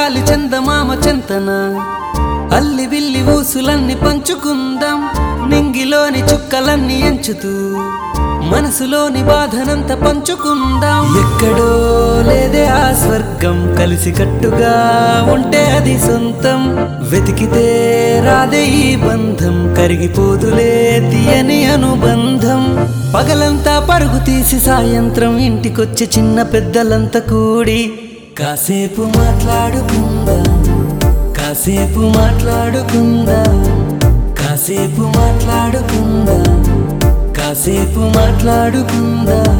గాలి చందమామ చెంతన అల్లి విల్లి ఊసులన్నీ పంచుకుందాం నింగిలోని చుక్కలన్నీ ఎంచుతూ మనసులోని బాధనంత పంచుకుందాం ఎక్కడో లేదే ఆ స్వర్గం కలిసి కట్టుగా ఉంటే అది సొంతం వెతికితే రాదే ఈ బంధం కరిగిపోదులే తీయని అనుబంధం పగలంతా పరుగు తీసి సాయంత్రం ఇంటికొచ్చే చిన్న పెద్దలంతా కూడి కాసేపు మాట్లాడుకుందాం కాసేపు మాట్లాడుకుందాం కాసేపు మాట్లాడుకుందాం కాసేపు మాట్లాడుకుందాం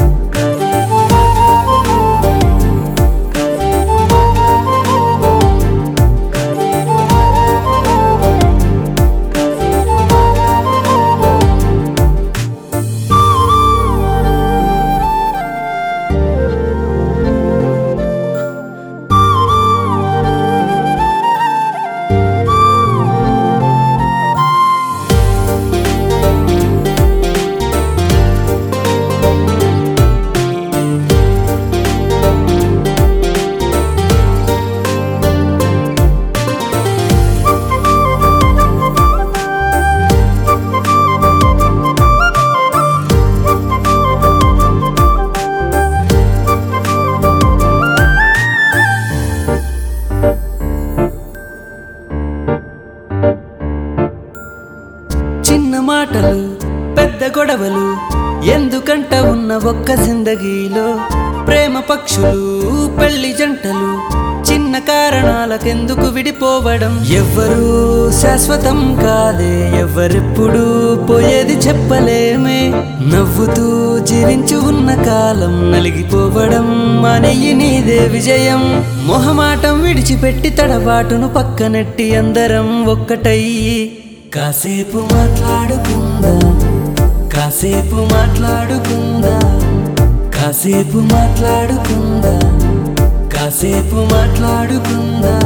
చిన్న మాటలు పెద్ద గొడవలు ఎందుకంట ఉన్న ఒక్క జిందగీలో ప్రేమ పక్షులు పెళ్లి జంటలు చిన్న కారణాలకెందుకు విడిపోవడం ఎవ్వరూ శాశ్వతం కాదే ఎవరెప్పుడు పోయేది చెప్పలేమే నవ్వుతూ జీవించి ఉన్న కాలం నలిగిపోవడం మానయ్యి నీదే విజయం మొహమాటం విడిచిపెట్టి తడబాటును పక్కనెట్టి అందరం ఒక్కటయ్యి కాసేపు మాట్లాడుకుందాం కాసేపు మాట్లాడుకుందాం కాసేపు మాట్లాడుకుందాం కాసేపు మాట్లాడుకుందాం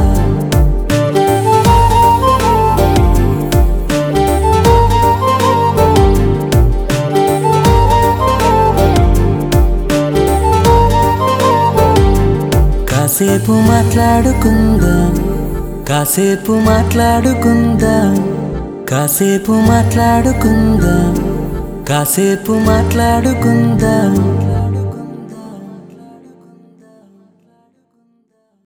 కాసేపు మాట్లాడుకుందాం కాసేపు మాట్లాడుకుందాం కాసేపు మాట్లాడుకుందాం కాసేపు మాట్లాడుకుందాం